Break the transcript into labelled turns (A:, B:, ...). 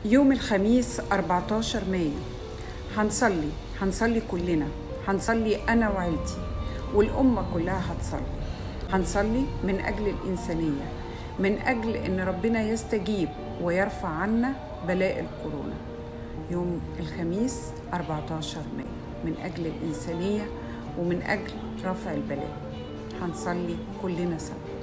A: يوم الخميس 14 مايو هنصلي هنصلي كلنا هنصلي أنا وعيلتي والأمة كلها هتصلي هنصلي من أجل الإنسانية من أجل إن ربنا يستجيب ويرفع عنا بلاء الكورونا يوم الخميس 14 مايو من أجل الإنسانية ومن أجل رفع البلاء هنصلي كلنا سوا